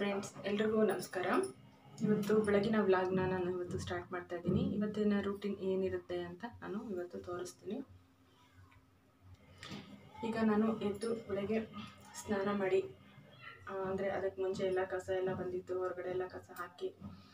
friends ಎಲ್ರಿಗೂ ನಮಸ್ಕಾರ ಇವತ್ತು ಬೆಳಗಿನ ವ್ಲಾಗ್ನ ನಾನು ಇವತ್ತು ಸ್ಟಾರ್ಟ್ ಮಾಡ್ತಾ ಇದ್ದೀನಿ ಇವತ್ತಿನ ರೂಟೀನ್ ಏನಿರುತ್ತೆ ಅಂತ ನಾನು ಇವತ್ತು ತೋರಿಸ್ತೀನಿ ಈಗ ನಾನು ಎದ್ದು ಬೆಳಗ್ಗೆ ಸ್ನಾನ ಮಾಡಿ ಅಂದರೆ ಅದಕ್ಕೆ ಮುಂಚೆ ಎಲ್ಲ ಕಸ ಎಲ್ಲ ಬಂದಿತ್ತು ಹೊರಗಡೆ ಎಲ್ಲ ಕಸ ಹಾಕಿ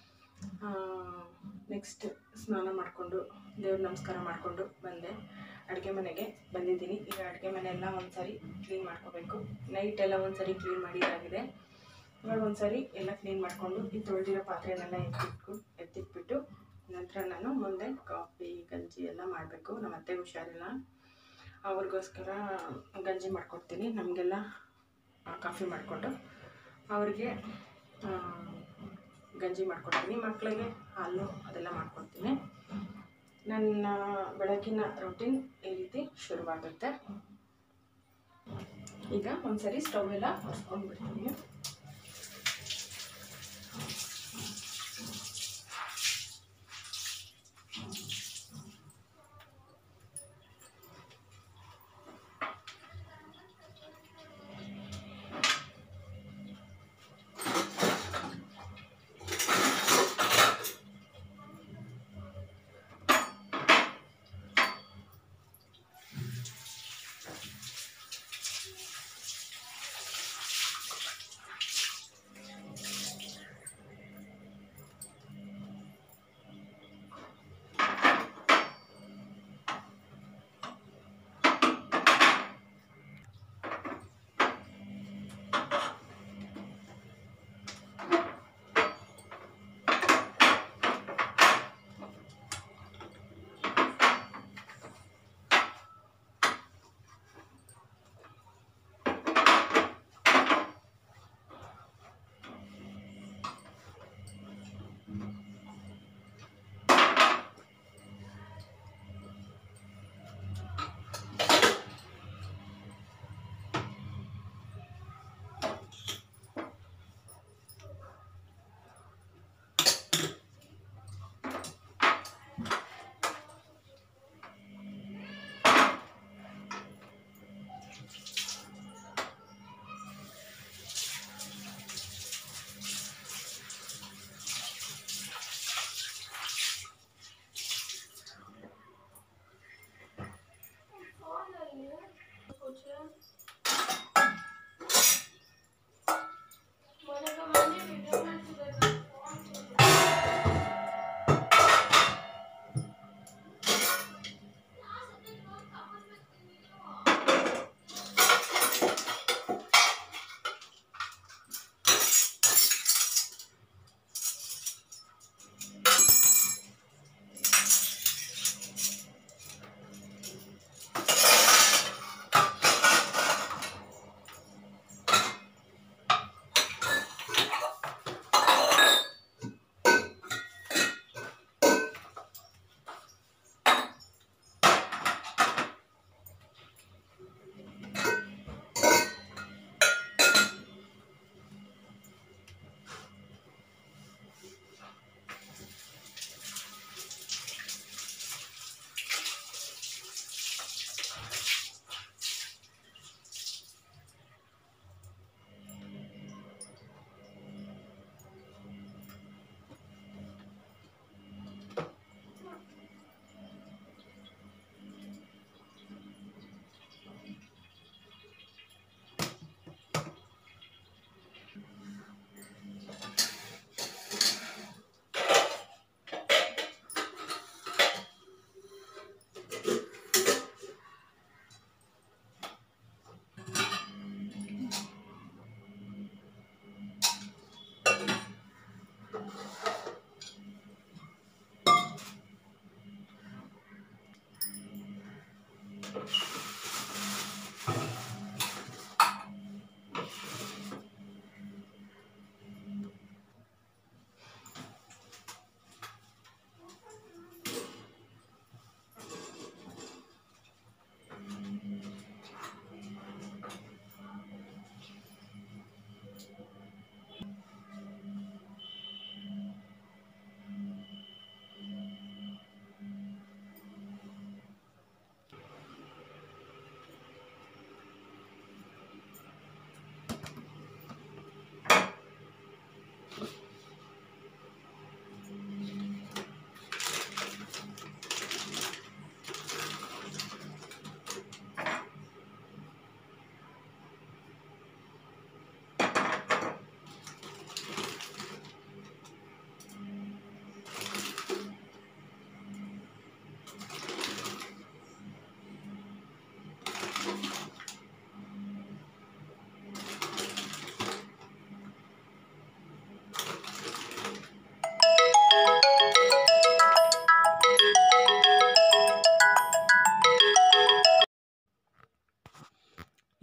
ನೆಕ್ಸ್ಟ್ ಸ್ನಾನ ಮಾಡಿಕೊಂಡು ದೇವ್ರ ನಮಸ್ಕಾರ ಮಾಡಿಕೊಂಡು ಬಂದೆ ಅಡುಗೆ ಮನೆಗೆ ಬಂದಿದ್ದೀನಿ ಈಗ ಅಡುಗೆ ಮನೆ ಎಲ್ಲ ಒಂದ್ಸರಿ ಕ್ಲೀನ್ ಮಾಡ್ಕೋಬೇಕು ನೈಟ್ ಎಲ್ಲ ಒಂದ್ಸರಿ ಕ್ಲೀನ್ ಮಾಡಿದಾಗಿದೆ ಇವಾಗ ಒಂದ್ಸರಿ ಎಲ್ಲ ಕ್ಲೀನ್ ಮಾಡಿಕೊಂಡು ಈ ತೊಳೆದಿರೋ ಪಾತ್ರೆನೆಲ್ಲ ಎತ್ತಿಟ್ಕು ಎತ್ತಿಟ್ಬಿಟ್ಟು ನಂತರ ನಾನು ಮುಂದೆ ಕಾಫಿ ಗಂಜಿ ಎಲ್ಲ ಮಾಡಬೇಕು ನಮ್ಮ ಅತ್ತೆಗೆ ಹುಷಾರಿಲ್ಲ ಅವ್ರಿಗೋಸ್ಕರ ಗಂಜಿ ಮಾಡ್ಕೊಡ್ತೀನಿ ನಮಗೆಲ್ಲ ಕಾಫಿ ಮಾಡಿಕೊಟ್ಟು ಅವ್ರಿಗೆ ಆ, ಗಂಜಿ ಮಾಡ್ಕೊಡ್ತೀನಿ ಮಕ್ಕಳಿಗೆ ಹಾಲು ಅದೆಲ್ಲ ಮಾಡ್ಕೊಡ್ತೀನಿ ನನ್ನ ಬೆಳಗಿನ ರೂಟೀನ್ ಈ ರೀತಿ ಶುರುವಾಗುತ್ತೆ ಈಗ ಒಂದ್ಸರಿ ಸ್ಟವ್ ಎಲ್ಲ ಹೊಸ್ಕೊಂಡ್ಬಿಡ್ತೀನಿ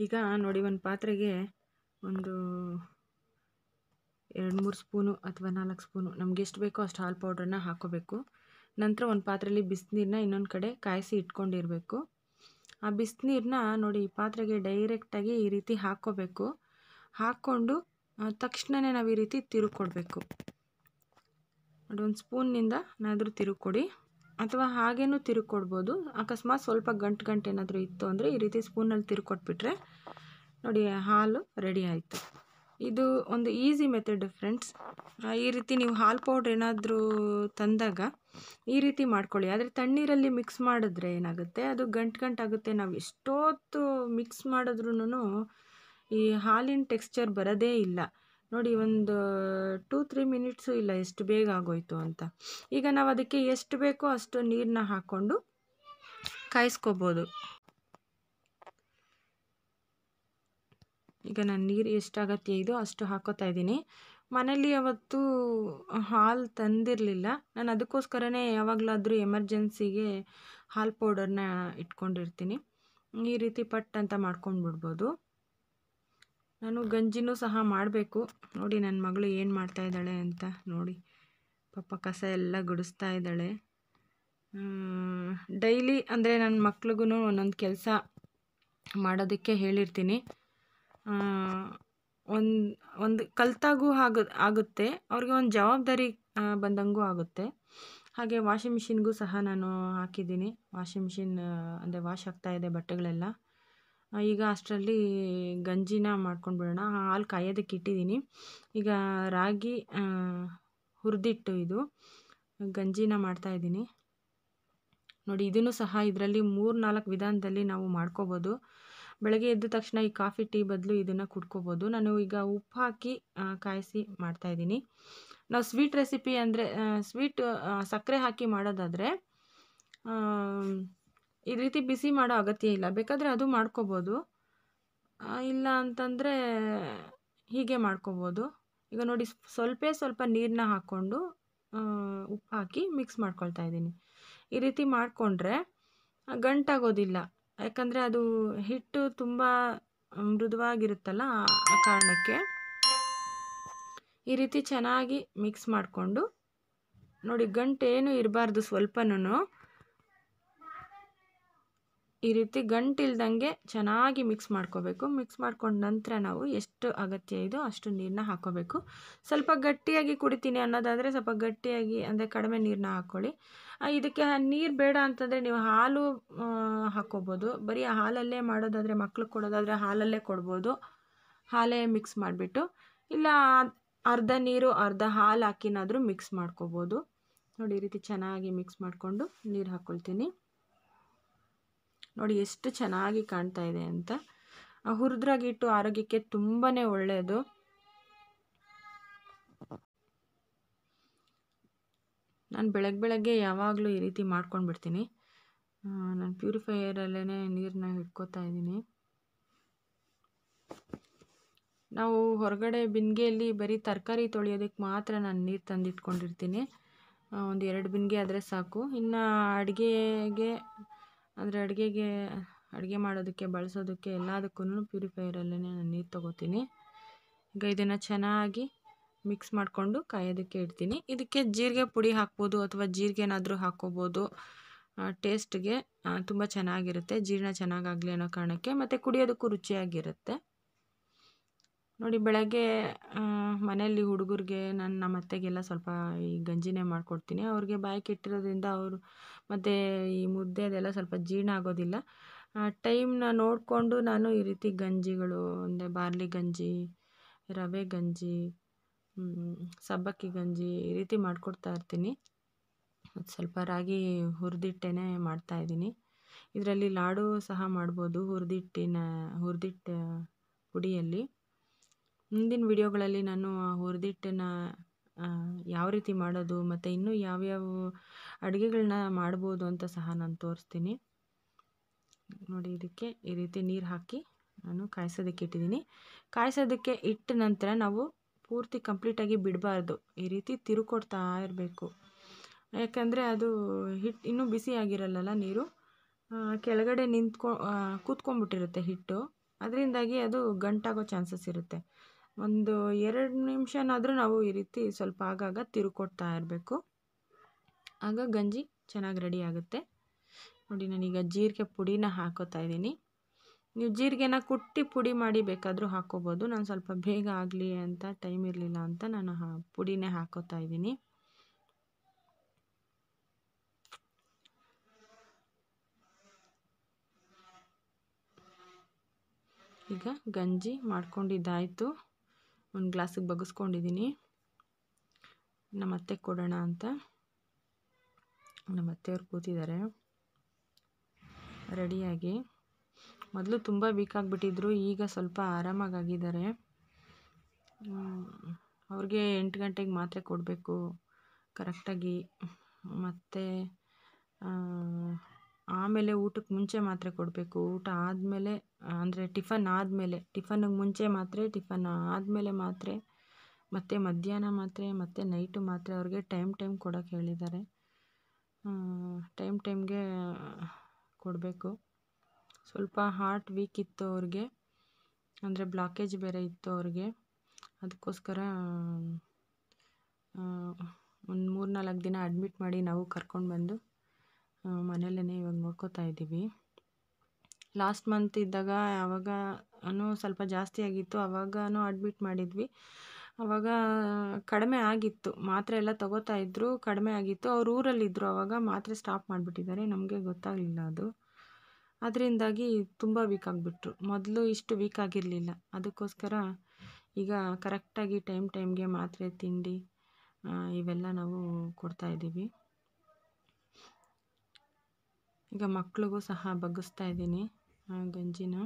ಈಗ ನೋಡಿ ಒಂದು ಪಾತ್ರೆಗೆ ಒಂದು ಎರಡು ಮೂರು ಸ್ಪೂನು ಅಥವಾ ನಾಲ್ಕು ಸ್ಪೂನು ನಮ್ಗೆ ಎಷ್ಟು ಬೇಕೋ ಅಷ್ಟು ಹಾಲು ಪೌಡ್ರನ್ನ ಹಾಕ್ಕೋಬೇಕು ನಂತರ ಒಂದು ಪಾತ್ರೆಯಲ್ಲಿ ಬಿಸಿನೀರನ್ನ ಇನ್ನೊಂದು ಕಡೆ ಕಾಯಿಸಿ ಇಟ್ಕೊಂಡಿರಬೇಕು ಆ ಬಿಸಿನೀರನ್ನ ನೋಡಿ ಈ ಪಾತ್ರೆಗೆ ಡೈರೆಕ್ಟಾಗಿ ಈ ರೀತಿ ಹಾಕ್ಕೋಬೇಕು ಹಾಕ್ಕೊಂಡು ತಕ್ಷಣವೇ ನಾವು ಈ ರೀತಿ ತಿರುಗಿ ಕೊಡಬೇಕು ನೋಡಿ ಒಂದು ಸ್ಪೂನ್ನಿಂದ ಏನಾದರೂ ತಿರುಗಿ ಕೊಡಿ ಅಥವಾ ಹಾಗೇನೂ ತಿರುಗಿ ಕೊಡ್ಬೋದು ಅಕಸ್ಮಾತ್ ಸ್ವಲ್ಪ ಗಂಟು ಗಂಟು ಏನಾದರೂ ಇತ್ತು ಅಂದರೆ ಈ ರೀತಿ ಸ್ಪೂನಲ್ಲಿ ತಿರುಗಿ ಕೊಟ್ಬಿಟ್ರೆ ನೋಡಿ ಹಾಲು ರೆಡಿ ಆಯಿತು ಇದು ಒಂದು ಈಸಿ ಮೆಥಡ್ ಫ್ರೆಂಡ್ಸ್ ಈ ರೀತಿ ನೀವು ಹಾಲು ಪೌಡ್ರ್ ಏನಾದರೂ ತಂದಾಗ ಈ ರೀತಿ ಮಾಡ್ಕೊಳ್ಳಿ ಆದರೆ ತಣ್ಣೀರಲ್ಲಿ ಮಿಕ್ಸ್ ಮಾಡಿದ್ರೆ ಏನಾಗುತ್ತೆ ಅದು ಗಂಟು ಗಂಟಾಗುತ್ತೆ ನಾವು ಎಷ್ಟೊತ್ತು ಮಿಕ್ಸ್ ಮಾಡಿದ್ರೂ ಈ ಹಾಲಿನ ಟೆಕ್ಸ್ಚರ್ ಬರೋದೇ ಇಲ್ಲ ನೋಡಿ ಒಂದು ಟೂ ತ್ರೀ ಮಿನಿಟ್ಸು ಇಲ್ಲ ಎಷ್ಟು ಬೇಗ ಆಗೋಯ್ತು ಅಂತ ಈಗ ನಾವು ಅದಕ್ಕೆ ಎಷ್ಟು ಬೇಕೋ ಅಷ್ಟು ನೀರನ್ನ ಹಾಕ್ಕೊಂಡು ಕಾಯಿಸ್ಕೋಬೋದು ಈಗ ನಾನು ನೀರು ಎಷ್ಟು ಅಗತ್ಯ ಇದೋ ಅಷ್ಟು ಹಾಕೋತಾ ಇದ್ದೀನಿ ಮನೇಲಿ ಅವತ್ತು ಹಾಲು ತಂದಿರಲಿಲ್ಲ ನಾನು ಅದಕ್ಕೋಸ್ಕರನೇ ಯಾವಾಗಲಾದರೂ ಎಮರ್ಜೆನ್ಸಿಗೆ ಹಾಲು ಪೌಡರ್ನ ಇಟ್ಕೊಂಡಿರ್ತೀನಿ ಈ ರೀತಿ ಪಟ್ ಅಂತ ಮಾಡ್ಕೊಂಡು ಬಿಡ್ಬೋದು ನಾನು ಗಂಜಿನೂ ಸಹ ಮಾಡಬೇಕು ನೋಡಿ ನನ್ನ ಮಗಳು ಏನು ಮಾಡ್ತಾ ಇದ್ದಾಳೆ ಅಂತ ನೋಡಿ ಪಾಪ ಕಸ ಎಲ್ಲ ಗುಡಿಸ್ತಾ ಇದ್ದಾಳೆ ಡೈಲಿ ಅಂದರೆ ನನ್ನ ಮಕ್ಳಿಗೂ ಒಂದೊಂದು ಕೆಲಸ ಮಾಡೋದಕ್ಕೆ ಹೇಳಿರ್ತೀನಿ ಒಂದು ಒಂದು ಕಲ್ತಾಗೂ ಆಗ ಆಗುತ್ತೆ ಅವ್ರಿಗೆ ಒಂದು ಜವಾಬ್ದಾರಿ ಬಂದಂಗೂ ಆಗುತ್ತೆ ಹಾಗೆ ವಾಷಿಂಗ್ ಮಿಷಿನ್ಗೂ ಸಹ ನಾನು ಹಾಕಿದ್ದೀನಿ ವಾಷಿಂಗ್ ಮಿಷಿನ್ ಅಂದರೆ ವಾಶ್ ಆಗ್ತಾ ಇದೆ ಬಟ್ಟೆಗಳೆಲ್ಲ ಈಗ ಅಷ್ಟರಲ್ಲಿ ಗಂಜಿನ ಮಾಡ್ಕೊಂಡು ಬಿಡೋಣ ಹಾಲು ಕಾಯೋದಕ್ಕೆ ಇಟ್ಟಿದ್ದೀನಿ ಈಗ ರಾಗಿ ಹುರಿದಿಟ್ಟು ಇದು ಗಂಜಿನ ಮಾಡ್ತಾಯಿದ್ದೀನಿ ನೋಡಿ ಇದನ್ನು ಸಹ ಇದರಲ್ಲಿ ಮೂರು ನಾಲ್ಕು ವಿಧಾನದಲ್ಲಿ ನಾವು ಮಾಡ್ಕೋಬೋದು ಬೆಳಗ್ಗೆ ಎದ್ದ ತಕ್ಷಣ ಈ ಕಾಫಿ ಟೀ ಬದಲು ಇದನ್ನು ಕುಡ್ಕೋಬೋದು ನಾನು ಈಗ ಉಪ್ಪು ಹಾಕಿ ಕಾಯಿಸಿ ಮಾಡ್ತಾಯಿದ್ದೀನಿ ನಾವು ಸ್ವೀಟ್ ರೆಸಿಪಿ ಅಂದರೆ ಸ್ವೀಟ್ ಸಕ್ಕರೆ ಹಾಕಿ ಮಾಡೋದಾದರೆ ಈ ರೀತಿ ಬಿಸಿ ಮಾಡೋ ಅಗತ್ಯ ಇಲ್ಲ ಬೇಕಾದರೆ ಅದು ಮಾಡ್ಕೋಬೋದು ಇಲ್ಲ ಅಂತಂದರೆ ಹೀಗೆ ಮಾಡ್ಕೋಬೋದು ಈಗ ನೋಡಿ ಸ್ವಲ್ಪ ಸ್ವಲ್ಪ ನೀರನ್ನ ಹಾಕ್ಕೊಂಡು ಉಪ್ಪು ಹಾಕಿ ಮಿಕ್ಸ್ ಮಾಡ್ಕೊಳ್ತಾ ಇದ್ದೀನಿ ಈ ರೀತಿ ಮಾಡಿಕೊಂಡ್ರೆ ಗಂಟಾಗೋದಿಲ್ಲ ಯಾಕಂದರೆ ಅದು ಹಿಟ್ಟು ತುಂಬ ಮೃದುವಾಗಿರುತ್ತಲ್ಲ ಆ ಕಾರಣಕ್ಕೆ ಈ ರೀತಿ ಚೆನ್ನಾಗಿ ಮಿಕ್ಸ್ ಮಾಡಿಕೊಂಡು ನೋಡಿ ಗಂಟೇನು ಇರಬಾರ್ದು ಸ್ವಲ್ಪನೂ ಈ ರೀತಿ ಗಂಟಿಲ್ದಂಗೆ ಚೆನ್ನಾಗಿ ಮಿಕ್ಸ್ ಮಾಡ್ಕೋಬೇಕು ಮಿಕ್ಸ್ ಮಾಡ್ಕೊಂಡ ನಂತರ ನಾವು ಎಷ್ಟು ಅಗತ್ಯ ಇದೋ ಅಷ್ಟು ನೀರನ್ನ ಹಾಕ್ಕೋಬೇಕು ಸ್ವಲ್ಪ ಗಟ್ಟಿಯಾಗಿ ಕುಡಿತೀನಿ ಅನ್ನೋದಾದರೆ ಸ್ವಲ್ಪ ಗಟ್ಟಿಯಾಗಿ ಅಂದರೆ ಕಡಿಮೆ ನೀರನ್ನ ಹಾಕ್ಕೊಳ್ಳಿ ಇದಕ್ಕೆ ನೀರು ಬೇಡ ಅಂತಂದರೆ ನೀವು ಹಾಲು ಹಾಕ್ಕೋಬೋದು ಬರೀ ಹಾಲಲ್ಲೇ ಮಾಡೋದಾದರೆ ಮಕ್ಳಿಗೆ ಕೊಡೋದಾದರೆ ಹಾಲಲ್ಲೇ ಕೊಡ್ಬೋದು ಹಾಲೇ ಮಿಕ್ಸ್ ಮಾಡಿಬಿಟ್ಟು ಇಲ್ಲ ಅರ್ಧ ನೀರು ಅರ್ಧ ಹಾಲು ಹಾಕಿನಾದರೂ ಮಿಕ್ಸ್ ಮಾಡ್ಕೋಬೋದು ನೋಡಿ ಈ ರೀತಿ ಚೆನ್ನಾಗಿ ಮಿಕ್ಸ್ ಮಾಡಿಕೊಂಡು ನೀರು ಹಾಕ್ಕೊಳ್ತೀನಿ ನೋಡಿ ಎಷ್ಟು ಚೆನ್ನಾಗಿ ಕಾಣ್ತಾ ಇದೆ ಅಂತ ಹುರಿದ್ರಾಗಿಟ್ಟು ಆರೋಗ್ಯಕ್ಕೆ ತುಂಬಾ ಒಳ್ಳೆಯದು ನಾನು ಬೆಳಗ್ಗೆ ಬೆಳಗ್ಗೆ ಯಾವಾಗಲೂ ಈ ರೀತಿ ಮಾಡ್ಕೊಂಡು ಬಿಡ್ತೀನಿ ನಾನು ಪ್ಯೂರಿಫೈಯರಲ್ಲೇ ನೀರನ್ನ ಇಟ್ಕೋತಾ ಇದ್ದೀನಿ ನಾವು ಹೊರಗಡೆ ಬಿಂದಿಗೆಯಲ್ಲಿ ಬರೀ ತರಕಾರಿ ತೊಳೆಯೋದಕ್ಕೆ ಮಾತ್ರ ನಾನು ನೀರು ತಂದಿಟ್ಕೊಂಡಿರ್ತೀನಿ ಒಂದು ಎರಡು ಬಿಂದಿಗೆ ಆದರೆ ಸಾಕು ಇನ್ನು ಅಡುಗೆಗೆ ಅಂದರೆ ಅಡುಗೆಗೆ ಅಡುಗೆ ಮಾಡೋದಕ್ಕೆ ಬಳಸೋದಕ್ಕೆ ಎಲ್ಲದಕ್ಕೂ ಪ್ಯೂರಿಫೈಯರಲ್ಲೇ ನಾನು ನೀರು ತೊಗೋತೀನಿ ಈಗ ಇದನ್ನು ಚೆನ್ನಾಗಿ ಮಿಕ್ಸ್ ಮಾಡಿಕೊಂಡು ಕಾಯೋದಕ್ಕೆ ಇಡ್ತೀನಿ ಇದಕ್ಕೆ ಜೀರಿಗೆ ಪುಡಿ ಹಾಕ್ಬೋದು ಅಥವಾ ಜೀರಿಗೆನಾದರೂ ಹಾಕ್ಕೋಬೋದು ಟೇಸ್ಟ್ಗೆ ತುಂಬ ಚೆನ್ನಾಗಿರುತ್ತೆ ಜೀರ್ಣ ಚೆನ್ನಾಗಾಗಲಿ ಅನ್ನೋ ಕಾರಣಕ್ಕೆ ಮತ್ತು ಕುಡಿಯೋದಕ್ಕೂ ರುಚಿಯಾಗಿರುತ್ತೆ ನೋಡಿ ಬೆಳಗ್ಗೆ ಮನೆಯಲ್ಲಿ ಹುಡುಗರಿಗೆ ನನ್ನ ನಮ್ಮ ಅತ್ತೆಗೆಲ್ಲ ಸ್ವಲ್ಪ ಈ ಗಂಜಿನೇ ಮಾಡಿಕೊಡ್ತೀನಿ ಅವ್ರಿಗೆ ಬಾಯಿ ಕೆಟ್ಟಿರೋದ್ರಿಂದ ಅವರು ಮತ್ತು ಈ ಮುದ್ದೆ ಅದೆಲ್ಲ ಸ್ವಲ್ಪ ಜೀರ್ಣ ಆಗೋದಿಲ್ಲ ಟೈಮ್ನ ನೋಡಿಕೊಂಡು ನಾನು ಈ ರೀತಿ ಗಂಜಿಗಳು ಅಂದರೆ ಬಾರ್ಲಿ ಗಂಜಿ ರವೆ ಗಂಜಿ ಸಬ್ಬಕ್ಕಿ ಗಂಜಿ ಈ ರೀತಿ ಮಾಡಿಕೊಡ್ತಾ ಇರ್ತೀನಿ ಮತ್ತು ಸ್ವಲ್ಪ ರಾಗಿ ಹುರಿದಿಟ್ಟೇ ಮಾಡ್ತಾಯಿದ್ದೀನಿ ಇದರಲ್ಲಿ ಲಾಡು ಸಹ ಮಾಡ್ಬೋದು ಹುರಿದಿಟ್ಟಿನ ಹುರಿದಿಟ್ಟು ಪುಡಿಯಲ್ಲಿ ಮುಂದಿನ ವಿಡಿಯೋಗಳಲ್ಲಿ ನಾನು ಹುರಿದಿಟ್ಟನ್ನ ಯಾವ ರೀತಿ ಮಾಡೋದು ಮತ್ತು ಇನ್ನೂ ಯಾವ್ಯಾವ ಅಡುಗೆಗಳನ್ನ ಮಾಡ್ಬೋದು ಅಂತ ಸಹ ನಾನು ತೋರಿಸ್ತೀನಿ ನೋಡಿ ಇದಕ್ಕೆ ಈ ರೀತಿ ನೀರು ಹಾಕಿ ನಾನು ಕಾಯಿಸೋದಕ್ಕೆ ಇಟ್ಟಿದ್ದೀನಿ ಕಾಯಿಸೋದಕ್ಕೆ ಇಟ್ಟ ನಂತರ ನಾವು ಪೂರ್ತಿ ಕಂಪ್ಲೀಟಾಗಿ ಬಿಡಬಾರ್ದು ಈ ರೀತಿ ತಿರುಕೊಡ್ತಾ ಇರಬೇಕು ಯಾಕಂದರೆ ಅದು ಹಿಟ್ಟು ಇನ್ನೂ ಬಿಸಿ ಆಗಿರಲ್ಲಲ್ಲ ನೀರು ಕೆಳಗಡೆ ನಿಂತ್ಕೊ ಕೂತ್ಕೊಂಡ್ಬಿಟ್ಟಿರುತ್ತೆ ಹಿಟ್ಟು ಅದರಿಂದಾಗಿ ಅದು ಗಂಟಾಗೋ ಚಾನ್ಸಸ್ ಇರುತ್ತೆ ಒಂದು ಎರಡು ನಿಮಿಷನಾದರೂ ನಾವು ಈ ರೀತಿ ಸ್ವಲ್ಪ ಆಗಾಗ ತಿರುಕೊಡ್ತಾ ಇರಬೇಕು ಆಗ ಗಂಜಿ ಚೆನ್ನಾಗಿ ರೆಡಿ ಆಗುತ್ತೆ ನೋಡಿ ನಾನೀಗ ಜೀರಿಗೆ ಪುಡಿನ ಹಾಕೋತಾ ಇದ್ದೀನಿ ನೀವು ಜೀರಿಗೆನ ಕುಟ್ಟಿ ಪುಡಿ ಮಾಡಿ ಬೇಕಾದರೂ ಹಾಕ್ಕೋಬೋದು ನಾನು ಸ್ವಲ್ಪ ಬೇಗ ಆಗಲಿ ಅಂತ ಟೈಮ್ ಇರಲಿಲ್ಲ ಅಂತ ನಾನು ಹಾ ಪುಡಿನೇ ಹಾಕೋತಾ ಇದ್ದೀನಿ ಈಗ ಗಂಜಿ ಮಾಡ್ಕೊಂಡಿದ್ದಾಯಿತು ಒಂದು ಗ್ಲಾಸಿಗೆ ಬಗ್ಗಿಸ್ಕೊಂಡಿದ್ದೀನಿ ನಮ್ಮ ಅತ್ತೆ ಕೊಡೋಣ ಅಂತ ನಮ್ಮ ಅತ್ತೆಯವ್ರು ಕೂತಿದ್ದಾರೆ ರೆಡಿಯಾಗಿ ಮೊದಲು ತುಂಬ ವೀಕ್ ಆಗಿಬಿಟ್ಟಿದ್ರು ಈಗ ಸ್ವಲ್ಪ ಆರಾಮಾಗಿದ್ದಾರೆ ಅವ್ರಿಗೆ ಎಂಟು ಗಂಟೆಗೆ ಮಾತ್ರೆ ಕೊಡಬೇಕು ಕರೆಕ್ಟಾಗಿ ಮತ್ತು ಆಮೇಲೆ ಊಟಕ್ಕೆ ಮುಂಚೆ ಮಾತ್ರೆ ಕೊಡಬೇಕು ಊಟ ಆದಮೇಲೆ ಅಂದರೆ ಟಿಫನ್ ಆದಮೇಲೆ ಟಿಫನ್ನಿಗೆ ಮುಂಚೆ ಮಾತ್ರೆ ಟಿಫನ್ ಆದಮೇಲೆ ಮಾತ್ರೆ ಮತ್ತು ಮಧ್ಯಾಹ್ನ ಮಾತ್ರೆ ಮತ್ತು ನೈಟು ಮಾತ್ರೆ ಅವ್ರಿಗೆ ಟೈಮ್ ಟೈಮ್ ಕೊಡೋಕ್ಕೆ ಹೇಳಿದ್ದಾರೆ ಟೈಮ್ ಟೈಮ್ಗೆ ಕೊಡಬೇಕು ಸ್ವಲ್ಪ ಹಾರ್ಟ್ ವೀಕ್ ಇತ್ತು ಅವ್ರಿಗೆ ಅಂದರೆ ಬ್ಲಾಕೇಜ್ ಬೇರೆ ಇತ್ತು ಅವ್ರಿಗೆ ಅದಕ್ಕೋಸ್ಕರ ಒಂದು ಮೂರು ನಾಲ್ಕು ದಿನ ಅಡ್ಮಿಟ್ ಮಾಡಿ ನಾವು ಕರ್ಕೊಂಡು ಬಂದು ಮನೆಯಲ್ಲೇ ಇವಾಗ ನೋಡ್ಕೋತಾ ಇದ್ದೀವಿ ಲಾಸ್ಟ್ ಮಂತ್ ಇದ್ದಾಗ ಆವಾಗನೂ ಸ್ವಲ್ಪ ಜಾಸ್ತಿ ಆಗಿತ್ತು ಆವಾಗನೂ ಅಡ್ಮಿಟ್ ಮಾಡಿದ್ವಿ ಆವಾಗ ಕಡಿಮೆ ಆಗಿತ್ತು ಮಾತ್ರೆ ಎಲ್ಲ ತಗೋತಾ ಇದ್ದರು ಕಡಿಮೆ ಆಗಿತ್ತು ಅವ್ರು ಊರಲ್ಲಿದ್ದರು ಆವಾಗ ಮಾತ್ರೆ ಸ್ಟಾಪ್ ಮಾಡಿಬಿಟ್ಟಿದ್ದಾರೆ ನಮಗೆ ಗೊತ್ತಾಗಲಿಲ್ಲ ಅದು ಅದರಿಂದಾಗಿ ತುಂಬ ವೀಕ್ ಆಗಿಬಿಟ್ರು ಮೊದಲು ಇಷ್ಟು ವೀಕ್ ಆಗಿರಲಿಲ್ಲ ಅದಕ್ಕೋಸ್ಕರ ಈಗ ಕರೆಕ್ಟಾಗಿ ಟೈಮ್ ಟೈಮ್ಗೆ ಮಾತ್ರೆ ತಿಂಡಿ ಇವೆಲ್ಲ ನಾವು ಕೊಡ್ತಾ ಇದ್ದೀವಿ ಈಗ ಮಕ್ಳಿಗೂ ಸಹ ಬಗ್ಗಿಸ್ತಾ ಇದ್ದೀನಿ ಗಂಜಿನ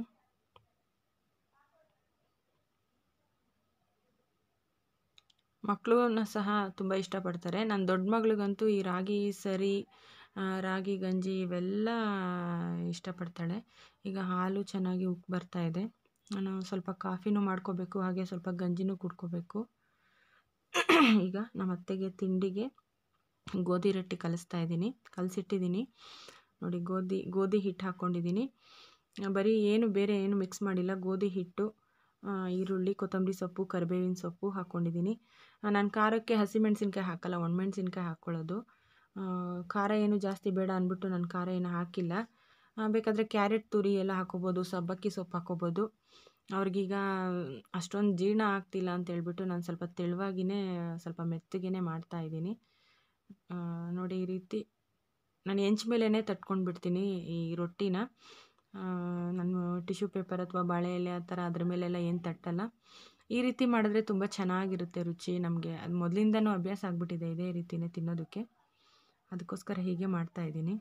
ಮಕ್ಕಳನ್ನ ಸಹ ತುಂಬ ಇಷ್ಟಪಡ್ತಾರೆ ನನ್ನ ದೊಡ್ಡ ಮಗಳಿಗಂತೂ ಈ ರಾಗಿ ಸರಿ ರಾಗಿ ಗಂಜಿ ಇವೆಲ್ಲ ಇಷ್ಟಪಡ್ತಾಳೆ ಈಗ ಹಾಲು ಚೆನ್ನಾಗಿ ಉಕ್ಕಿ ಬರ್ತಾ ಇದೆ ನಾನು ಸ್ವಲ್ಪ ಕಾಫಿನೂ ಮಾಡ್ಕೋಬೇಕು ಹಾಗೆ ಸ್ವಲ್ಪ ಗಂಜಿನೂ ಕುಡ್ಕೋಬೇಕು ಈಗ ನಮ್ಮ ಅತ್ತೆಗೆ ತಿಂಡಿಗೆ ಗೋಧಿ ರೊಟ್ಟಿ ಕಲಿಸ್ತಾ ಇದ್ದೀನಿ ಕಲಸಿಟ್ಟಿದ್ದೀನಿ ನೋಡಿ ಗೋಧಿ ಗೋಧಿ ಹಿಟ್ಟು ಹಾಕ್ಕೊಂಡಿದ್ದೀನಿ ಬರೀ ಏನು ಬೇರೆ ಏನು ಮಿಕ್ಸ್ ಮಾಡಿಲ್ಲ ಗೋಧಿ ಹಿಟ್ಟು ಈರುಳ್ಳಿ ಕೊತ್ತಂಬರಿ ಸೊಪ್ಪು ಕರಿಬೇವಿನ ಸೊಪ್ಪು ಹಾಕ್ಕೊಂಡಿದ್ದೀನಿ ನಾನು ಖಾರಕ್ಕೆ ಹಸಿಮೆಣ್ಸಿನ್ಕಾಯಿ ಹಾಕಲ್ಲ ಒಣಮೆಣ್ಸಿನ್ಕಾಯಿ ಹಾಕ್ಕೊಳ್ಳೋದು ಖಾರ ಏನು ಜಾಸ್ತಿ ಬೇಡ ಅಂದ್ಬಿಟ್ಟು ನಾನು ಖಾರ ಏನು ಹಾಕಿಲ್ಲ ಬೇಕಾದರೆ ಕ್ಯಾರೆಟ್ ತುರಿ ಎಲ್ಲ ಹಾಕೋಬೋದು ಸಬ್ಬಕ್ಕಿ ಸೊಪ್ಪು ಹಾಕೋಬೋದು ಅವ್ರಿಗೀಗ ಅಷ್ಟೊಂದು ಜೀರ್ಣ ಆಗ್ತಿಲ್ಲ ಅಂತ ಹೇಳ್ಬಿಟ್ಟು ನಾನು ಸ್ವಲ್ಪ ತೆಳುವಾಗಿಯೇ ಸ್ವಲ್ಪ ಮೆತ್ತಗೆ ಮಾಡ್ತಾಯಿದ್ದೀನಿ ನೋಡಿ ಈ ರೀತಿ ನಾನು ಹೆಂಚ್ ಮೇಲೇ ತಟ್ಕೊಂಡು ಬಿಡ್ತೀನಿ ಈ ರೊಟ್ಟಿನ ನಾನು ಟಿಶ್ಯೂ ಪೇಪರ್ ಅಥವಾ ಬಾಳೆ ಎಲೆ ಆ ಥರ ಅದ್ರ ಮೇಲೆಲ್ಲ ಏನು ತಟ್ಟಲ್ಲ ಈ ರೀತಿ ಮಾಡಿದ್ರೆ ತುಂಬ ಚೆನ್ನಾಗಿರುತ್ತೆ ರುಚಿ ನಮಗೆ ಅದು ಮೊದಲಿಂದನೂ ಅಭ್ಯಾಸ ಆಗಿಬಿಟ್ಟಿದೆ ಇದೇ ರೀತಿಯೇ ತಿನ್ನೋದಕ್ಕೆ ಅದಕ್ಕೋಸ್ಕರ ಹೀಗೆ ಮಾಡ್ತಾಯಿದ್ದೀನಿ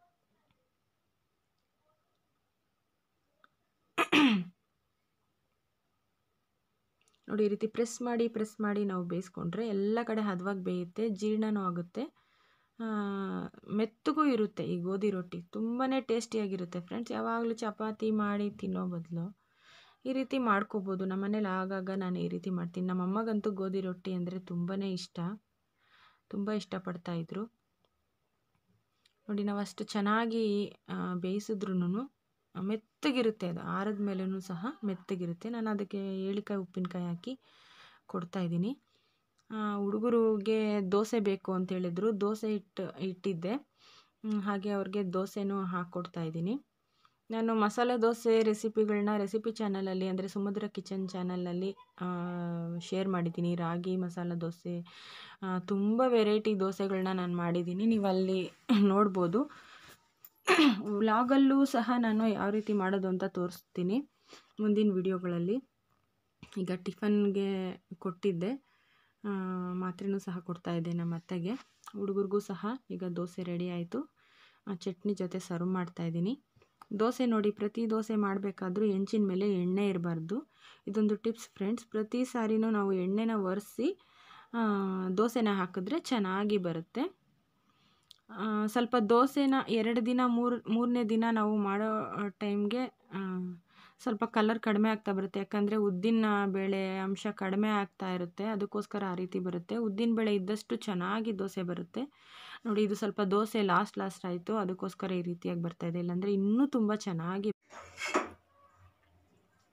ನೋಡಿ ಈ ರೀತಿ ಪ್ರೆಸ್ ಮಾಡಿ ಪ್ರೆಸ್ ಮಾಡಿ ನಾವು ಬೇಯಿಸ್ಕೊಂಡ್ರೆ ಎಲ್ಲ ಕಡೆ ಹದವಾಗಿ ಬೇಯುತ್ತೆ ಜೀರ್ಣನೂ ಆಗುತ್ತೆ ಮೆತ್ತಗೂ ಇರುತ್ತೆ ಈ ಗೋಧಿ ರೊಟ್ಟಿ ತುಂಬಾ ಟೇಸ್ಟಿಯಾಗಿರುತ್ತೆ ಫ್ರೆಂಡ್ಸ್ ಯಾವಾಗಲೂ ಚಪಾತಿ ಮಾಡಿ ತಿನ್ನೋ ಬದಲು ಈ ರೀತಿ ಮಾಡ್ಕೋಬೋದು ನಮ್ಮ ಮನೇಲಿ ಆಗಾಗ ನಾನು ಈ ರೀತಿ ಮಾಡ್ತೀನಿ ನಮ್ಮ ಅಮ್ಮಗಂತೂ ಗೋಧಿ ರೊಟ್ಟಿ ಅಂದರೆ ತುಂಬಾ ಇಷ್ಟ ತುಂಬ ಇಷ್ಟಪಡ್ತಾಯಿದ್ರು ನೋಡಿ ನಾವು ಅಷ್ಟು ಚೆನ್ನಾಗಿ ಬೇಯಿಸಿದ್ರೂ ಮೆತ್ತಗಿರುತ್ತೆ ಅದು ಆರದ ಮೇಲೂ ಸಹ ಮೆತ್ತಗಿರುತ್ತೆ ನಾನು ಅದಕ್ಕೆ ಏಳಿಕಾಯಿ ಉಪ್ಪಿನಕಾಯಿ ಹಾಕಿ ಕೊಡ್ತಾಯಿದ್ದೀನಿ ಹುಡುಗರಿಗೆ ದೋಸೆ ಬೇಕು ಅಂತ ಹೇಳಿದ್ರು ದೋಸೆ ಹಿಟ್ಟು ಇಟ್ಟಿದ್ದೆ ಹಾಗೆ ಅವ್ರಿಗೆ ದೋಸೆನೂ ಹಾಕ್ಕೊಡ್ತಾ ಇದ್ದೀನಿ ನಾನು ಮಸಾಲೆ ದೋಸೆ ರೆಸಿಪಿಗಳನ್ನ ರೆಸಿಪಿ ಚಾನಲಲ್ಲಿ ಅಂದರೆ ಸಮುದ್ರ ಕಿಚನ್ ಚಾನಲಲ್ಲಿ ಶೇರ್ ಮಾಡಿದ್ದೀನಿ ರಾಗಿ ಮಸಾಲ ದೋಸೆ ತುಂಬ ವೆರೈಟಿ ದೋಸೆಗಳನ್ನ ನಾನು ಮಾಡಿದ್ದೀನಿ ನೀವು ಅಲ್ಲಿ ನೋಡ್ಬೋದು ವ್ಲಾಗಲ್ಲೂ ಸಹ ನಾನು ಯಾವ ರೀತಿ ಮಾಡೋದು ಅಂತ ತೋರಿಸ್ತೀನಿ ಮುಂದಿನ ವಿಡಿಯೋಗಳಲ್ಲಿ ಈಗ ಟಿಫನ್ಗೆ ಕೊಟ್ಟಿದ್ದೆ ಮಾತ್ರೆನೂ ಸಹ ಕೊಡ್ತಾಯಿದ್ದೆ ನಮ್ಮ ಅತ್ತೆಗೆ ಹುಡುಗರಿಗೂ ಸಹ ಈಗ ದೋಸೆ ರೆಡಿ ಆಯಿತು ಚಟ್ನಿ ಜೊತೆ ಸರ್ವ್ ಮಾಡ್ತಾಯಿದ್ದೀನಿ ದೋಸೆ ನೋಡಿ ಪ್ರತಿ ದೋಸೆ ಮಾಡಬೇಕಾದ್ರೂ ಹೆಂಚಿನ ಮೇಲೆ ಎಣ್ಣೆ ಇರಬಾರ್ದು ಇದೊಂದು ಟಿಪ್ಸ್ ಫ್ರೆಂಡ್ಸ್ ಪ್ರತಿ ಸಾರಿನೂ ನಾವು ಎಣ್ಣೆನ ಒರೆಸಿ ದೋಸೆನ ಹಾಕಿದ್ರೆ ಚೆನ್ನಾಗಿ ಬರುತ್ತೆ ಸ್ವಲ್ಪ ದೋಸೆನ ಎರಡು ದಿನ ಮೂರು ಮೂರನೇ ದಿನ ನಾವು ಮಾಡೋ ಟೈಮ್ಗೆ ಸ್ವಲ್ಪ ಕಲರ್ ಕಡಿಮೆ ಆಗ್ತಾ ಬರುತ್ತೆ ಯಾಕಂದರೆ ಉದ್ದಿನ ಬೇಳೆ ಅಂಶ ಕಡಿಮೆ ಆಗ್ತಾ ಇರುತ್ತೆ ಅದಕ್ಕೋಸ್ಕರ ಆ ರೀತಿ ಬರುತ್ತೆ ಉದ್ದಿನ ಬೇಳೆ ಇದ್ದಷ್ಟು ಚೆನ್ನಾಗಿ ದೋಸೆ ಬರುತ್ತೆ ನೋಡಿ ಇದು ಸ್ವಲ್ಪ ದೋಸೆ ಲಾಸ್ಟ್ ಲಾಸ್ಟ್ ಆಯಿತು ಅದಕ್ಕೋಸ್ಕರ ಈ ರೀತಿಯಾಗಿ ಬರ್ತಾಯಿದೆ ಇಲ್ಲಾಂದರೆ ಇನ್ನೂ ತುಂಬ ಚೆನ್ನಾಗಿ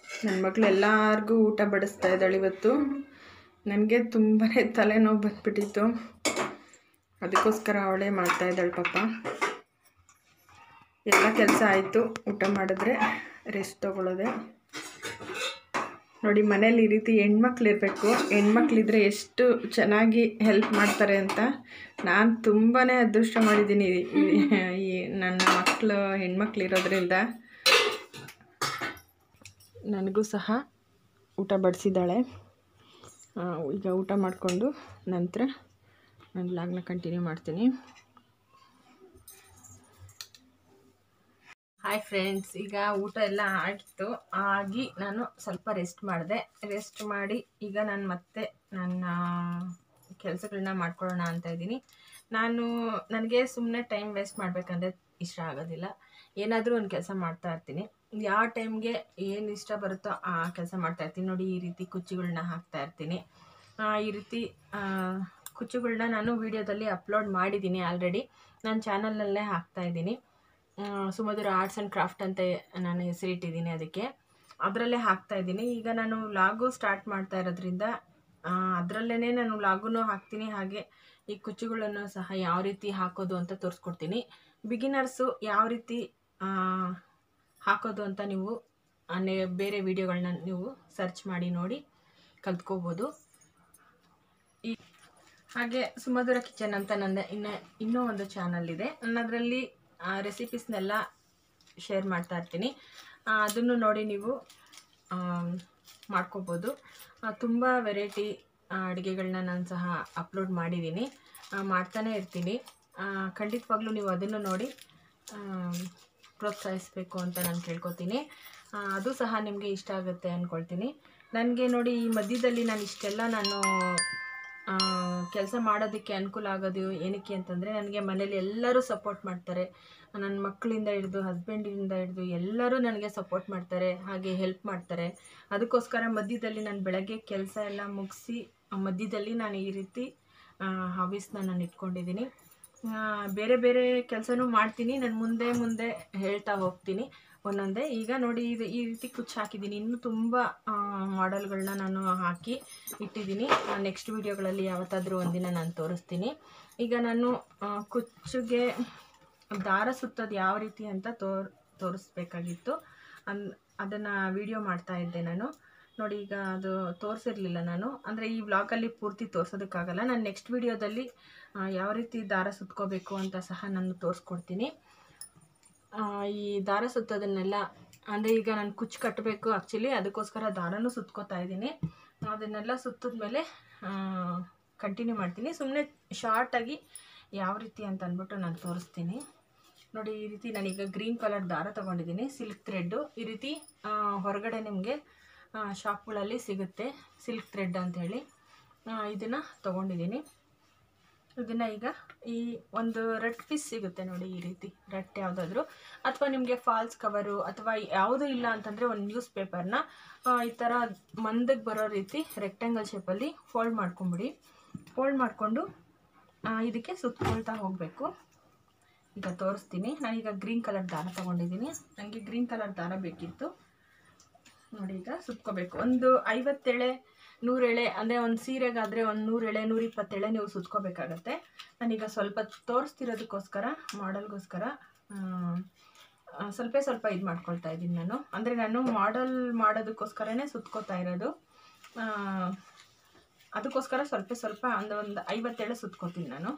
ನನ್ನ ಮಗಳು ಎಲ್ಲರಿಗೂ ಊಟ ಬಡಿಸ್ತಾ ಇದ್ದಾಳೆ ಇವತ್ತು ನನಗೆ ತುಂಬಾ ತಲೆನೋವು ಬಂದ್ಬಿಟ್ಟಿತ್ತು ಅದಕ್ಕೋಸ್ಕರ ಅವಳೇ ಮಾಡ್ತಾ ಇದ್ದಾಳೆ ಪಾಪ ಎಲ್ಲ ಕೆಲಸ ಆಯಿತು ಊಟ ಮಾಡಿದ್ರೆ ರೆಸ್ಟ್ ತೊಗೊಳ್ಳೋದೆ ನೋಡಿ ಮನೇಲಿ ಈ ರೀತಿ ಹೆಣ್ಮಕ್ಳಿರಬೇಕು ಹೆಣ್ಮಕ್ಳಿದ್ರೆ ಎಷ್ಟು ಚೆನ್ನಾಗಿ ಹೆಲ್ಪ್ ಮಾಡ್ತಾರೆ ಅಂತ ನಾನು ತುಂಬಾ ಅದೃಷ್ಟ ಮಾಡಿದ್ದೀನಿ ಈ- ಈ ನನ್ನ ಮಕ್ಕಳು ಹೆಣ್ಮಕ್ಳು ಇರೋದ್ರಿಂದ ನನಗೂ ಸಹ ಊಟ ಬಡಿಸಿದ್ದಾಳೆ ಈಗ ಊಟ ಮಾಡಿಕೊಂಡು ನಂತರ ನಾನು ಲಾಗ್ನ ಕಂಟಿನ್ಯೂ ಮಾಡ್ತೀನಿ ಹಾಯ್ ಫ್ರೆಂಡ್ಸ್ ಈಗ ಊಟ ಎಲ್ಲ ಆಗಿತ್ತು ಆಗಿ ನಾನು ಸ್ವಲ್ಪ ರೆಸ್ಟ್ ಮಾಡಿದೆ ರೆಸ್ಟ್ ಮಾಡಿ ಈಗ ನಾನು ಮತ್ತೆ ನನ್ನ ಕೆಲಸಗಳನ್ನ ಮಾಡ್ಕೊಳ್ಳೋಣ ಅಂತ ಇದ್ದೀನಿ ನಾನು ನನಗೆ ಸುಮ್ಮನೆ ಟೈಮ್ ವೇಸ್ಟ್ ಮಾಡಬೇಕಂದ್ರೆ ಇಷ್ಟ ಆಗೋದಿಲ್ಲ ಏನಾದರೂ ಒಂದು ಕೆಲಸ ಮಾಡ್ತಾ ಇರ್ತೀನಿ ಯಾವ ಟೈಮ್ಗೆ ಏನು ಇಷ್ಟ ಬರುತ್ತೋ ಆ ಕೆಲಸ ಮಾಡ್ತಾ ಇರ್ತೀನಿ ನೋಡಿ ಈ ರೀತಿ ಕುಚ್ಚುಗಳನ್ನ ಹಾಕ್ತಾ ಇರ್ತೀನಿ ಆ, ಈ ರೀತಿ ಆ, ಕುಚ್ಚುಗಳನ್ನ ನಾನು ವಿಡಿಯೋದಲ್ಲಿ ಅಪ್ಲೋಡ್ ಮಾಡಿದ್ದೀನಿ ಆಲ್ರೆಡಿ ನನ್ನ ಚಾನಲ್ನಲ್ಲೇ ಹಾಕ್ತಾ ಇದ್ದೀನಿ ಸುಮಧುರ ಆರ್ಟ್ಸ್ ಆ್ಯಂಡ್ ಕ್ರಾಫ್ಟ್ ಅಂತ ನಾನು ಹೆಸರಿಟ್ಟಿದ್ದೀನಿ ಅದಕ್ಕೆ ಅದರಲ್ಲೇ ಹಾಕ್ತಾ ಇದ್ದೀನಿ ಈಗ ನಾನು ಲಾಗು ಸ್ಟಾರ್ಟ್ ಮಾಡ್ತಾ ಇರೋದ್ರಿಂದ ಅದರಲ್ಲೇ ನಾನು ಲಾಗುನೂ ಹಾಕ್ತೀನಿ ಹಾಗೆ ಈ ಕುಚ್ಚುಗಳನ್ನು ಸಹ ಯಾವ ರೀತಿ ಹಾಕೋದು ಅಂತ ತೋರಿಸ್ಕೊಡ್ತೀನಿ ಬಿಗಿನರ್ಸು ಯಾವ ರೀತಿ ಆ, ಹಾಕೋದು ಅಂತ ನೀವು ಆ, ನೆ- ಬೇರೆ ವಿಡಿಯೋಗಳನ್ನ ನೀವು ಸರ್ಚ್ ಮಾಡಿ ನೋಡಿ ಕಲ್ತ್ಕೋಬೋದು ಈ ಹಾಗೆ ಸುಮಧುರ ಕಿಚನ್ ಅಂತ ನನ್ನ ಇನ್ನು ಇನ್ನೂ ಒಂದು ಚಾನಲ್ ಇದೆ ನಾನು ಅದರಲ್ಲಿ ರೆಸಿಪೀಸ್ನೆಲ್ಲ ಶೇರ್ ಮಾಡ್ತಾ ಇರ್ತೀನಿ ಆ, ಅದನ್ನು ನೋಡಿ ನೀವು ಆಮ್, ಮಾಡ್ಕೋಬೋದು ತುಂಬ ವೆರೈಟಿ ಅಡುಗೆಗಳನ್ನ ನಾನು ಸಹ ಅಪ್ಲೋಡ್ ಮಾಡಿದ್ದೀನಿ ಆ, ಮಾಡ್ತಾನೆ ಇರ್ತೀನಿ ಆ, ಖಂಡಿತವಾಗ್ಲೂ ನೀವು ಅದನ್ನು ನೋಡಿ ಆಮ್, ಪ್ರೋತ್ಸಾಹಿಸಬೇಕು ಅಂತ ನಾನು ಕೇಳ್ಕೊತೀನಿ ಆ, ಅದು ಸಹ ನಿಮಗೆ ಇಷ್ಟ ಆಗುತ್ತೆ ಅಂದ್ಕೊಳ್ತೀನಿ ನನಗೆ ನೋಡಿ ಈ ಮಧ್ಯದಲ್ಲಿ ನಾನು ಇಷ್ಟೆಲ್ಲ ನಾನು ಕೆಲಸ ಮಾಡೋದಕ್ಕೆ ಅನುಕೂಲ ಆಗೋದು ಏನಕ್ಕೆ ಅಂತಂದರೆ ನನಗೆ ಮನೇಲಿ ಎಲ್ಲರೂ ಸಪೋರ್ಟ್ ಮಾಡ್ತಾರೆ ನನ್ನ ಮಕ್ಕಳಿಂದ ಹಿಡಿದು ಹಸ್ಬೆಂಡಿಂದ ಹಿಡಿದು ಎಲ್ಲರೂ ನನಗೆ ಸಪೋರ್ಟ್ ಮಾಡ್ತಾರೆ ಹಾಗೆ ಹೆಲ್ಪ್ ಮಾಡ್ತಾರೆ ಅದಕ್ಕೋಸ್ಕರ ಮಧ್ಯದಲ್ಲಿ ನಾನು ಬೆಳಗ್ಗೆ ಕೆಲಸ ಎಲ್ಲ ಮುಗಿಸಿ ಮಧ್ಯದಲ್ಲಿ ನಾನು ಈ ರೀತಿ ಹಾಬೀಸ್ನ ನಾನು ಇಟ್ಕೊಂಡಿದ್ದೀನಿ ಆ, ಬೇರೆ ಬೇರೆ ಕೆಲಸನೂ ಮಾಡ್ತೀನಿ ನಾನು ಮುಂದೆ ಮುಂದೆ ಹೇಳ್ತಾ ಹೋಗ್ತೀನಿ ಒಂದೊಂದೇ ಈಗ ನೋಡಿ ಇದು ಈ ರೀತಿ ಕುಚ್ಚು ಹಾಕಿದ್ದೀನಿ ಇನ್ನೂ ತುಂಬ ಮಾಡೆಲ್ಗಳನ್ನ ನಾನು ಹಾಕಿ ಇಟ್ಟಿದ್ದೀನಿ ನೆಕ್ಸ್ಟ್ ವೀಡಿಯೋಗಳಲ್ಲಿ ಯಾವತ್ತಾದರೂ ಒಂದಿನ ನಾನು ತೋರಿಸ್ತೀನಿ ಈಗ ನಾನು ಆ, ಕುಚ್ಚಿಗೆ ದಾರ ಸುತ್ತೋದು ಯಾವ ರೀತಿ ಅಂತ ತೋರ್ ತೋರಿಸ್ಬೇಕಾಗಿತ್ತು ಅನ್ ಅದನ್ನು ವಿಡಿಯೋ ಮಾಡ್ತಾ ಇದ್ದೆ ನಾನು ನೋಡಿ ಈಗ ಅದು ತೋರಿಸಿರ್ಲಿಲ್ಲ ನಾನು ಅಂದರೆ ಈ ವ್ಲಾಗಲ್ಲಿ ಪೂರ್ತಿ ತೋರಿಸೋದಕ್ಕಾಗಲ್ಲ ನಾನು ನೆಕ್ಸ್ಟ್ ವಿಡಿಯೋದಲ್ಲಿ ಯಾವ ರೀತಿ ದಾರ ಸುತ್ಕೋಬೇಕು ಅಂತ ಸಹ ನಾನು ತೋರಿಸ್ಕೊಡ್ತೀನಿ ಆ, ಈ ದಾರ ಸುತ್ತೋದನ್ನೆಲ್ಲ ಅಂದರೆ ಈಗ ನಾನು ಕುಚ್ಚು ಕಟ್ಟಬೇಕು ಆ್ಯಕ್ಚುಲಿ ಅದಕ್ಕೋಸ್ಕರ ದಾರನೂ ಸುತ್ಕೋತಾ ಇದ್ದೀನಿ ಅದನ್ನೆಲ್ಲ ಸುತ್ತಿದ್ಮೇಲೆ ಕಂಟಿನ್ಯೂ ಮಾಡ್ತೀನಿ ಸುಮ್ಮನೆ ಶಾರ್ಟಾಗಿ ಯಾವ ರೀತಿ ಅಂತ ಅಂದ್ಬಿಟ್ಟು ನಾನು ತೋರಿಸ್ತೀನಿ ನೋಡಿ ಈ ರೀತಿ ನಾನೀಗ ಗ್ರೀನ್ ಕಲರ್ ದಾರ ತೊಗೊಂಡಿದ್ದೀನಿ ಸಿಲ್ಕ್ ಥ್ರೆಡ್ಡು ಈ ರೀತಿ ಆ, ಹೊರಗಡೆ ನಿಮಗೆ ಶಾಪ್ಗಳಲ್ಲಿ ಸಿಗುತ್ತೆ ಸಿಲ್ಕ್ ಥ್ರೆಡ್ ಅಂಥೇಳಿ ಇದನ್ನು ತೊಗೊಂಡಿದ್ದೀನಿ ಇದನ್ನು ಈಗ ಈ ಒಂದು ರೆಡ್ ಪೀಸ್ ಸಿಗುತ್ತೆ ನೋಡಿ ಈ ರೀತಿ ರೆಡ್ ಯಾವುದಾದ್ರೂ ಅಥವಾ ನಿಮಗೆ ಫಾಲ್ಸ್ ಕವರು ಅಥವಾ ಯಾವುದೂ ಇಲ್ಲ ಅಂತಂದರೆ ಒಂದು ನ್ಯೂಸ್ ಪೇಪರ್ನ ಈ ಥರ ಮಂದಕ್ಕೆ ಬರೋ ರೀತಿ ರೆಕ್ಟ್ಯಾಂಗಲ್ ಶೇಪಲ್ಲಿ ಫೋಲ್ಡ್ ಮಾಡ್ಕೊಂಬಿಡಿ ಫೋಲ್ಡ್ ಮಾಡಿಕೊಂಡು ಇದಕ್ಕೆ ಸುತ್ಕೊಳ್ತಾ ಹೋಗಬೇಕು ಈಗ ತೋರಿಸ್ತೀನಿ ನಾನೀಗ ಗ್ರೀನ್ ಕಲರ್ ದಾರ ತೊಗೊಂಡಿದ್ದೀನಿ ನನಗೆ ಗ್ರೀನ್ ಕಲರ್ ದಾರ ಬೇಕಿತ್ತು ನೋಡಿ ಈಗ ಸುತ್ಕೋಬೇಕು ಒಂದು ಐವತ್ತೆಳೆ ನೂರೆಳೆ ಅಂದರೆ ಒಂದು ಸೀರೆಗಾದರೆ ಒಂದು ನೂರೆಳೆ ನೂರಿಪ್ಪತ್ತೆಳೆ ನೀವು ಸುತ್ಕೋಬೇಕಾಗತ್ತೆ ನಾನೀಗ ಸ್ವಲ್ಪ ತೋರಿಸ್ತಿರೋದಕ್ಕೋಸ್ಕರ ಮಾಡಲ್ಗೋಸ್ಕರ ಸ್ವಲ್ಪ ಸ್ವಲ್ಪ ಇದು ಮಾಡ್ಕೊಳ್ತಾ ಇದ್ದೀನಿ ನಾನು ಅಂದರೆ ನಾನು ಮಾಡಲ್ ಮಾಡೋದಕ್ಕೋಸ್ಕರನೇ ಸುತ್ಕೋತಾ ಇರೋದು ಆ, ಅದಕ್ಕೋಸ್ಕರ ಸ್ವಲ್ಪ ಸ್ವಲ್ಪ ಒಂದು ಒಂದು ಐವತ್ತೆಳೆ ಸುತ್ಕೋತೀನಿ ನಾನು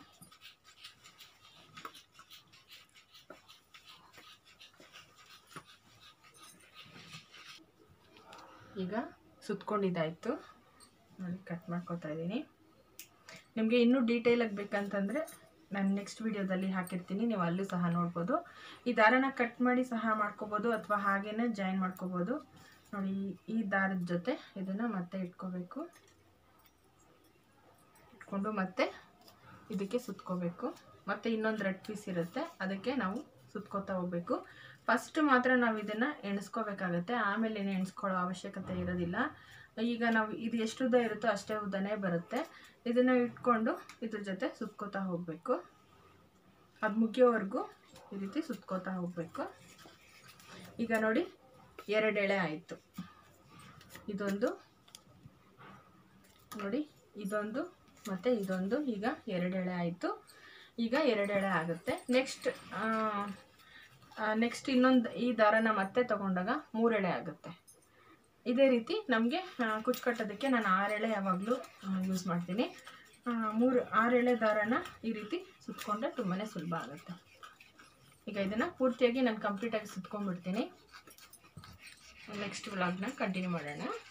ಈಗ ಸುತ್ಕೊಂಡಿದ್ದಾಯಿತು ನೋಡಿ ಕಟ್ ಮಾಡ್ಕೊತಾ ಇದ್ದೀನಿ ನಿಮಗೆ ಇನ್ನೂ ಡೀಟೇಲಾಗಿ ಬೇಕಂತಂದರೆ ನಾನು ನೆಕ್ಸ್ಟ್ ವೀಡಿಯೋದಲ್ಲಿ ಹಾಕಿರ್ತೀನಿ ನೀವು ಅಲ್ಲೂ ಸಹ ನೋಡ್ಬೋದು ಈ ದಾರನ ಕಟ್ ಮಾಡಿ ಸಹ ಮಾಡ್ಕೋಬೋದು ಅಥವಾ ಹಾಗೇ ಜಾಯಿನ್ ಮಾಡ್ಕೋಬೋದು ನೋಡಿ ಈ ದಾರದ ಜೊತೆ ಇದನ್ನು ಮತ್ತೆ ಇಟ್ಕೋಬೇಕು ಇಟ್ಕೊಂಡು ಮತ್ತೆ ಇದಕ್ಕೆ ಸುತ್ಕೋಬೇಕು ಮತ್ತು ಇನ್ನೊಂದು ರೆಡ್ ಪೀಸ್ ಇರುತ್ತೆ ಅದಕ್ಕೆ ನಾವು ಸುತ್ಕೋತಾ ಹೋಗಬೇಕು ಫಸ್ಟ್ ಮಾತ್ರ ನಾವು ಇದನ್ನು ಎಣಿಸ್ಕೋಬೇಕಾಗತ್ತೆ ಆಮೇಲೆ ಏನು ಎಣಿಸ್ಕೊಳ್ಳೋ ಅವಶ್ಯಕತೆ ಇರೋದಿಲ್ಲ ಈಗ ನಾವು ಇದು ಎಷ್ಟು ಉದ್ದ ಇರುತ್ತೋ ಅಷ್ಟೇ ಉದ್ದನೇ ಬರುತ್ತೆ ಇದನ್ನು ಇಟ್ಕೊಂಡು ಇದ್ರ ಜೊತೆ ಸುತ್ಕೋತಾ ಹೋಗಬೇಕು ಅದು ಮುಗಿಯೋವರೆಗೂ ಈ ರೀತಿ ಸುತ್ಕೋತಾ ಹೋಗಬೇಕು ಈಗ ನೋಡಿ ಎರಡು ಎಳೆ ಆಯಿತು ಇದೊಂದು ನೋಡಿ ಇದೊಂದು ಮತ್ತು ಇದೊಂದು ಈಗ ಎರಡು ಎಳೆ ಆಯಿತು ಈಗ ಎರಡು ಎಳೆ ಆಗುತ್ತೆ ನೆಕ್ಸ್ಟ್ ನೆಕ್ಸ್ಟ್ ಇನ್ನೊಂದು ಈ ದಾರನ ಮತ್ತೆ ತಗೊಂಡಾಗ ಮೂರು ಎಳೆ ಆಗುತ್ತೆ ಇದೇ ರೀತಿ ನಮಗೆ ಕುಚ್ಚು ಕಟ್ಟೋದಕ್ಕೆ ನಾನು ಆರು ಎಳೆ ಯಾವಾಗಲೂ ಯೂಸ್ ಮಾಡ್ತೀನಿ ಆ, ಮೂರು ಆರು ಎಳೆ ದಾರನ ಈ ರೀತಿ ಸುತ್ಕೊಂಡ್ರೆ ತುಂಬಾ ಸುಲಭ ಆಗುತ್ತೆ ಈಗ ಇದನ್ನು ಪೂರ್ತಿಯಾಗಿ ನಾನು ಕಂಪ್ಲೀಟಾಗಿ ಸುತ್ಕೊಂಡ್ಬಿಡ್ತೀನಿ ನೆಕ್ಸ್ಟ್ ವ್ಲಾಗ್ನ ಕಂಟಿನ್ಯೂ ಮಾಡೋಣ